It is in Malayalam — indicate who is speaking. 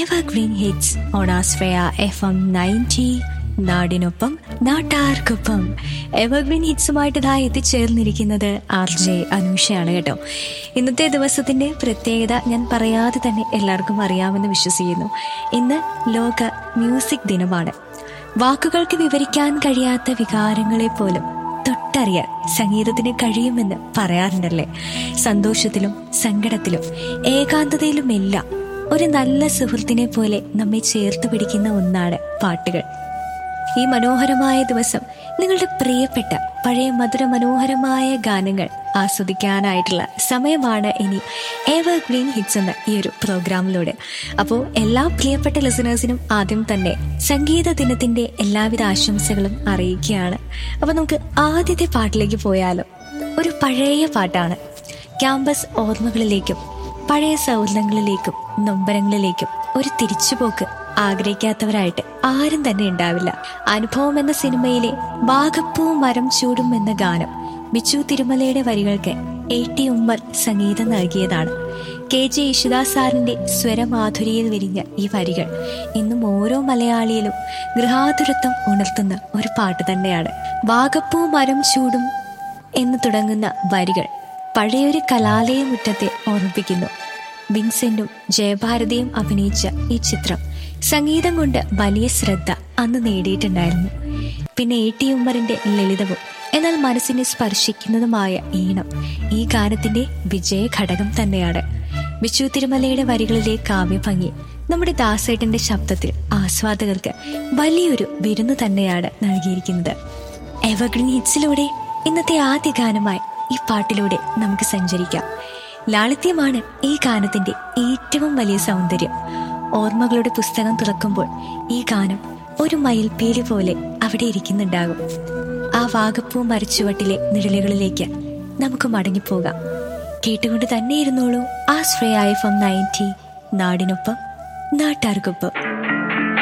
Speaker 1: evergreen hits on Ashraya F M ninety നാടിനൊപ്പം നാട്ടാർക്കൊപ്പം എവർഗ്രീൻ ഹിറ്റ്സുമായിട്ട് ഇതാ എത്തിച്ചേർന്നിരിക്കുന്നത് ആർ ജെ അനൂഷയാണ് കേട്ടോ ഇന്നത്തെ ദിവസത്തിന്റെ പ്രത്യേകത ഞാൻ പറയാതെ തന്നെ എല്ലാവർക്കും അറിയാമെന്ന് വിശ്വസിക്കുന്നു ഇന്ന് ലോക മ്യൂസിക് ദിനമാണ് വാക്കുകൾക്ക് വിവരിക്കാൻ കഴിയാത്ത വികാരങ്ങളെ പോലും തൊട്ടറിയാൻ സംഗീതത്തിന് കഴിയുമെന്ന് പറയാറുണ്ടല്ലേ സന്തോഷത്തിലും സങ്കടത്തിലും ഏകാന്തതയിലുമെല്ലാം ഒരു നല്ല സുഹൃത്തിനെ പോലെ നമ്മെ ചേർത്ത് പിടിക്കുന്ന ഒന്നാണ് പാട്ടുകൾ ഈ മനോഹരമായ ദിവസം നിങ്ങളുടെ പ്രിയപ്പെട്ട പഴയ മധുര മനോഹരമായ ഗാനങ്ങൾ ആസ്വദിക്കാനായിട്ടുള്ള സമയമാണ് ഇനി എവർ ഗ്രീൻ ഹിറ്റ്സ് എന്ന ഈ ഒരു പ്രോഗ്രാമിലൂടെ അപ്പോൾ എല്ലാ പ്രിയപ്പെട്ട ലിസണേഴ്സിനും ആദ്യം തന്നെ സംഗീത ദിനത്തിന്റെ എല്ലാവിധ ആശംസകളും അറിയിക്കുകയാണ് അപ്പോൾ നമുക്ക് ആദ്യത്തെ പാട്ടിലേക്ക് പോയാലോ ഒരു പഴയ പാട്ടാണ് ക്യാമ്പസ് ഓർമ്മകളിലേക്കും പഴയ സൗഹൃദങ്ങളിലേക്കും നൊമ്പരങ്ങളിലേക്കും ഒരു തിരിച്ചുപോക്ക് ആഗ്രഹിക്കാത്തവരായിട്ട് ആരും തന്നെ ഉണ്ടാവില്ല അനുഭവം എന്ന സിനിമയിലെ ബാഗപ്പൂ മരം ചൂടും എന്ന ഗാനം ബിച്ചു തിരുമലയുടെ വരികൾക്ക് എ ടി ഉമ്മർ സംഗീതം നൽകിയതാണ് കെ ജെ യേശുദാസ് സാറിന്റെ സ്വരമാധുരിയിൽ വിരിഞ്ഞ ഈ വരികൾ ഇന്നും ഓരോ മലയാളിയിലും ഗൃഹാതുരത്വം ഉണർത്തുന്ന ഒരു പാട്ട് തന്നെയാണ് വാഗപ്പൂ മരം ചൂടും എന്ന് തുടങ്ങുന്ന വരികൾ പഴയൊരു കലാലയ മുറ്റത്തെ ഓർമ്മിപ്പിക്കുന്നു വിൻസെന്റും ജയഭാരതിയും അഭിനയിച്ച ഈ ചിത്രം സംഗീതം കൊണ്ട് വലിയ ശ്രദ്ധ അന്ന് നേടിയിട്ടുണ്ടായിരുന്നു പിന്നെ എ ടി ഉമ്മറിന്റെ ലളിതവും എന്നാൽ മനസ്സിനെ സ്പർശിക്കുന്നതുമായ ഈണം ഈ ഗാനത്തിന്റെ വിജയ ഘടകം തന്നെയാണ് ബിച്ചു തിരുമലയുടെ വരികളിലെ കാവ്യഭംഗി നമ്മുടെ ദാസേട്ടന്റെ ശബ്ദത്തിൽ ആസ്വാദകർക്ക് വലിയൊരു വിരുന്ന് തന്നെയാണ് നൽകിയിരിക്കുന്നത് എവർഗ്രീൻ ഹിറ്റ്സിലൂടെ ഇന്നത്തെ ആദ്യ ഗാനമായി ഈ പാട്ടിലൂടെ നമുക്ക് സഞ്ചരിക്കാം ലാളിത്യമാണ് ഈ ഗാനത്തിന്റെ ഏറ്റവും വലിയ സൗന്ദര്യം ഓർമ്മകളുടെ പുസ്തകം തുറക്കുമ്പോൾ ഈ ഗാനം ഒരു മയിൽപ്പീലി പോലെ അവിടെ ഇരിക്കുന്നുണ്ടാകും ആ വാഗപ്പൂ മരച്ചുവട്ടിലെ നിഴലുകളിലേക്ക് നമുക്ക് മടങ്ങിപ്പോകാം കേട്ടുകൊണ്ട് തന്നെ ഇരുന്നോളൂ ആ ശ്രേയായ ഫ്രം നയൻറ്റി നാടിനൊപ്പം നാട്ടാർക്കൊപ്പം